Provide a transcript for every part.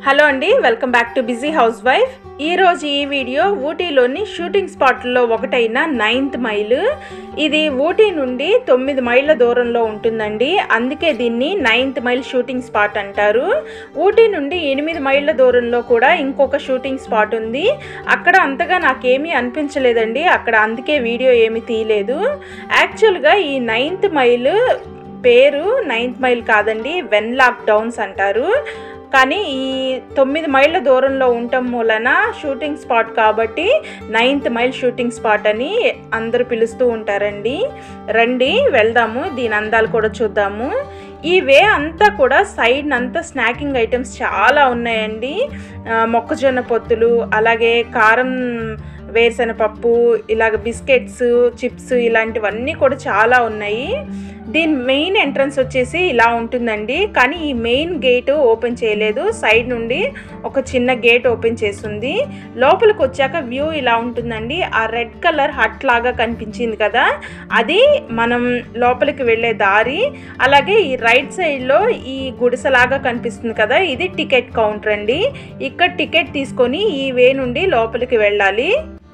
hello అండి welcome back to busy house wife ఈ రోజు ఈ వీడియో ఊటీలోని షూటింగ్ స్పాట్లో ఒకటైన నైన్త్ మైల్ ఇది ఊటీ నుండి తొమ్మిది మైళ్ళ దూరంలో ఉంటుందండి అందుకే దీన్ని నైన్త్ మైల్ షూటింగ్ స్పాట్ అంటారు ఊటీ నుండి ఎనిమిది మైళ్ళ దూరంలో కూడా ఇంకొక షూటింగ్ స్పాట్ ఉంది అక్కడ అంతగా నాకేమీ అనిపించలేదండి అక్కడ అందుకే వీడియో ఏమీ తీయలేదు యాక్చువల్గా ఈ నైన్త్ మైల్ పేరు నైన్త్ మైల్ కాదండి వెన్లాక్ డౌన్స్ అంటారు కానీ ఈ తొమ్మిది మైళ్ళ దూరంలో ఉండటం మూలన షూటింగ్ స్పాట్ కాబట్టి నైన్త్ మైల్ షూటింగ్ స్పాట్ అని అందరూ పిలుస్తూ ఉంటారండి రండి వెళ్దాము దీని అందాలు కూడా చూద్దాము ఈ వే అంతా కూడా సైడ్ అంతా స్నాకింగ్ ఐటమ్స్ చాలా ఉన్నాయండి ఆ, మొక్కజొన్న పొత్తులు అలాగే కారం వేరుశనగపప్పు ఇలాగ బిస్కెట్స్ చిప్స్ ఇలాంటివన్నీ కూడా చాలా ఉన్నాయి దీని మెయిన్ ఎంట్రన్స్ వచ్చేసి ఇలా ఉంటుందండి కానీ ఈ మెయిన్ గేట్ ఓపెన్ చేయలేదు సైడ్ నుండి ఒక చిన్న గేట్ ఓపెన్ చేస్తుంది లోపలికి వచ్చాక వ్యూ ఇలా ఉంటుందండి ఆ రెడ్ కలర్ హట్ లాగా కనిపించింది కదా అది మనం లోపలికి వెళ్ళే దారి అలాగే ఈ రైట్ సైడ్లో ఈ గుడిసెలాగా కనిపిస్తుంది కదా ఇది టికెట్ కౌంటర్ అండి ఇక్కడ టికెట్ తీసుకొని ఈ వే నుండి లోపలికి వెళ్ళాలి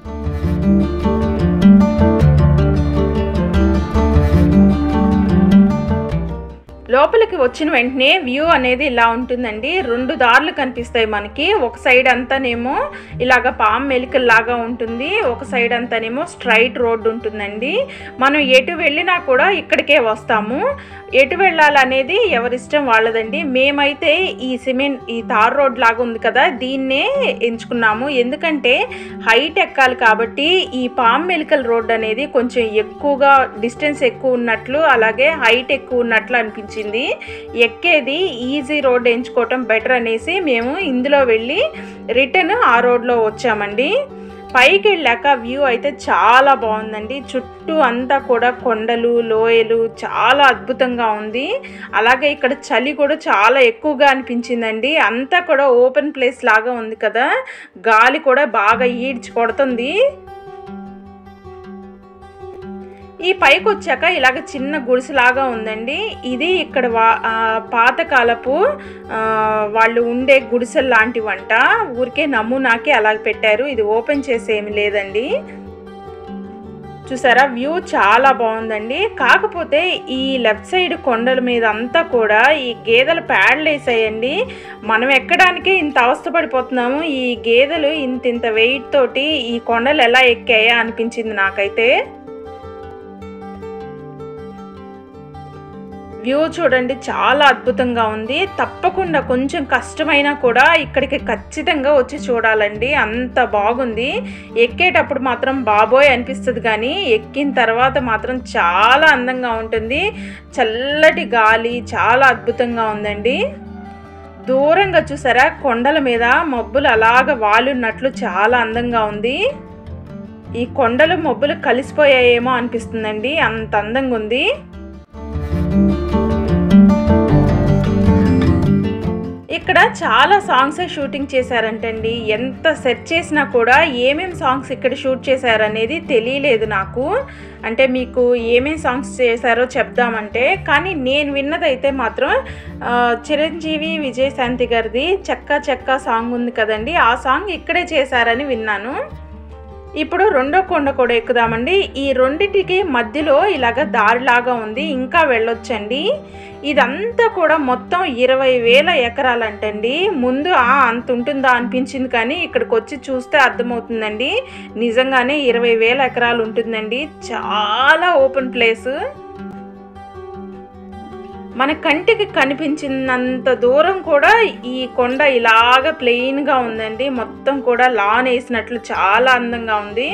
లోపలికి వచ్చిన వెంటనే వ్యూ అనేది ఇలా ఉంటుందండి రెండు దారులు కనిపిస్తాయి మనకి ఒక సైడ్ అంతానేమో ఇలాగ పామ్ మెలికల్లాగా ఉంటుంది ఒక సైడ్ అంతానేమో స్ట్రైట్ రోడ్ ఉంటుందండి మనం ఎటు వెళ్ళినా కూడా ఇక్కడికే వస్తాము ఎటు వెళ్ళాలనేది ఎవరిష్టం వాళ్ళదండి మేమైతే ఈ సిమెంట్ ఈ తార్ రోడ్ లాగా ఉంది కదా దీన్నే ఎంచుకున్నాము ఎందుకంటే హైట్ ఎక్కాలి కాబట్టి ఈ పామ్ మెలికల్ రోడ్ అనేది కొంచెం ఎక్కువగా డిస్టెన్స్ ఎక్కువ ఉన్నట్లు అలాగే హైట్ ఎక్కువ ఉన్నట్లు అనిపించింది ఎక్కేది ఈజీ రోడ్ ఎంచుకోవటం బెటర్ అనేసి మేము ఇందులో వెళ్ళి రిటర్న్ ఆ రోడ్లో వచ్చామండి పైకి వెళ్ళాక వ్యూ అయితే చాలా బాగుందండి చుట్టూ అంతా కూడా కొండలు లోయలు చాలా అద్భుతంగా ఉంది అలాగే ఇక్కడ చలి కూడా చాలా ఎక్కువగా అనిపించిందండి అంతా కూడా ఓపెన్ ప్లేస్ లాగా ఉంది కదా గాలి కూడా బాగా ఈడ్చి కొడుతుంది ఈ పైకి వచ్చాక ఇలాగ చిన్న గుడిసెలాగా ఉందండి ఇది ఇక్కడ వా ఆ, పాతకాలపు ఆ, వాళ్ళు ఉండే గుడిసెలు లాంటివంట ఊరికే నమూనాకి అలాగ పెట్టారు ఇది ఓపెన్ చేసేమి లేదండి చూసారా వ్యూ చాలా బాగుందండి కాకపోతే ఈ లెఫ్ట్ సైడ్ కొండల మీద అంతా కూడా ఈ గేదెలు ప్యాడ్లు వేసాయండి మనం ఎక్కడానికే ఇంత అవస్థపడిపోతున్నాము ఈ గేదెలు ఇంత ఇంత వెయిట్ తోటి ఈ కొండలు ఎలా ఎక్కాయా అనిపించింది నాకైతే వ్యూ చూడండి చాలా అద్భుతంగా ఉంది తప్పకుండా కొంచెం కష్టమైనా కూడా ఇక్కడికి ఖచ్చితంగా వచ్చి చూడాలండి అంత బాగుంది ఎక్కేటప్పుడు మాత్రం బాబోయ్ అనిపిస్తుంది కానీ ఎక్కిన తర్వాత మాత్రం చాలా అందంగా ఉంటుంది చల్లటి గాలి చాలా అద్భుతంగా ఉందండి దూరంగా చూసారా కొండల మీద మబ్బులు అలాగ వాలున్నట్లు చాలా అందంగా ఉంది ఈ కొండలు మబ్బులు కలిసిపోయాయేమో అనిపిస్తుందండి అంత అందంగా ఉంది ఇక్కడ చాలా సాంగ్స్ షూటింగ్ చేశారంటండి ఎంత సెర్చ్ చేసినా కూడా ఏమేం సాంగ్స్ ఇక్కడ షూట్ చేశారనేది తెలియలేదు నాకు అంటే మీకు ఏమేం సాంగ్స్ చేశారో చెప్దామంటే కానీ నేను విన్నదైతే మాత్రం ఆ, చిరంజీవి విజయశాంతి గారిది చెక్క చెక్క సాంగ్ ఉంది కదండి ఆ సాంగ్ ఇక్కడే చేశారని విన్నాను ఇప్పుడు రెండో కొండ కూడా ఎక్కుదామండి ఈ రెండిటికి మధ్యలో ఇలాగ దారిలాగా ఉంది ఇంకా వెళ్ళొచ్చండి ఇదంతా కూడా మొత్తం ఇరవై వేల ఎకరాలంటండి ముందు ఆ అంత ఉంటుందా అనిపించింది కానీ ఇక్కడికి వచ్చి చూస్తే అర్థమవుతుందండి నిజంగానే ఇరవై వేల ఎకరాలు ఉంటుందండి చాలా ఓపెన్ ప్లేస్ మన కంటికి కనిపించినంత దూరం కూడా ఈ కొండ ఇలాగ ప్లెయిన్గా ఉందండి మొత్తం కూడా లాన్ వేసినట్లు చాలా అందంగా ఉంది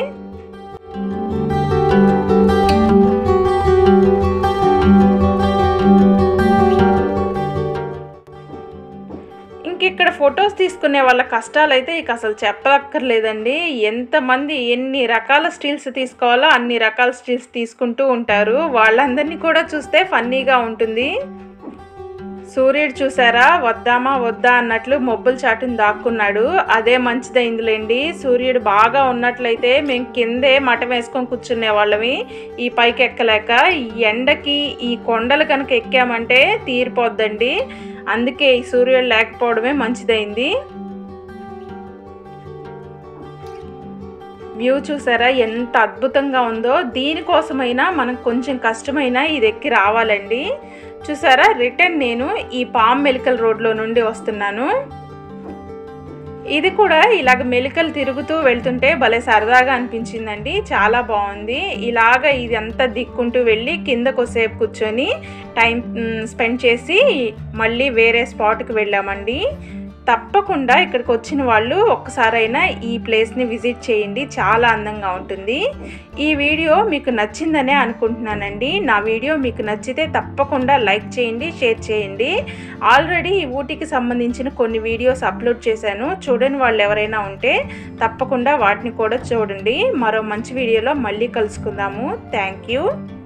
ఇంక ఇక్కడ ఫొటోస్ తీసుకునే వాళ్ళ కష్టాలు అయితే ఇక అసలు చెప్పక్కర్లేదండి ఎంతమంది ఎన్ని రకాల స్టిల్స్ తీసుకోవాలో అన్ని రకాల స్టిల్స్ తీసుకుంటూ ఉంటారు వాళ్ళందరినీ కూడా చూస్తే ఫన్నీగా ఉంటుంది సూర్యుడు చూసారా వద్దామా వద్దా అన్నట్లు మొబ్బుల చాటును దాక్కున్నాడు అదే మంచిదైందిలేండి సూర్యుడు బాగా ఉన్నట్లయితే మేము కిందే మఠం వేసుకొని కూర్చునే వాళ్ళమి ఈ పైకి ఎక్కలేక ఈ ఎండకి ఈ కొండలు కనుక ఎక్కామంటే తీరిపోద్దండి అందుకే ఈ సూర్యుడు లేకపోవడమే మంచిదైంది వ్యూ చూసారా ఎంత అద్భుతంగా ఉందో దీనికోసమైనా మనకు కొంచెం కష్టమైనా ఇది ఎక్కి రావాలండి చూసారా రిటర్న్ నేను ఈ పామ్ మెలికల్ రోడ్లో నుండి వస్తున్నాను ఇది కూడా ఇలాగ మెలికలు తిరుగుతూ వెళ్తుంటే భలే సరదాగా అనిపించిందండి చాలా బాగుంది ఇలాగ ఇది అంతా దిక్కుంటూ వెళ్ళి కిందకు సేపు కూర్చొని టైం స్పెండ్ చేసి మళ్ళీ వేరే స్పాట్కి వెళ్ళామండి తప్పకుండా ఇక్కడికి వచ్చిన వాళ్ళు ఒక్కసారైనా ఈ ప్లేస్ని విజిట్ చేయండి చాలా అందంగా ఉంటుంది ఈ వీడియో మీకు నచ్చిందనే అనుకుంటున్నానండి నా వీడియో మీకు నచ్చితే తప్పకుండా లైక్ చేయండి షేర్ చేయండి ఆల్రెడీ ఈ ఊటీకి సంబంధించిన కొన్ని వీడియోస్ అప్లోడ్ చేశాను చూడని వాళ్ళు ఎవరైనా ఉంటే తప్పకుండా వాటిని కూడా చూడండి మరో మంచి వీడియోలో మళ్ళీ కలుసుకుందాము థ్యాంక్ యూ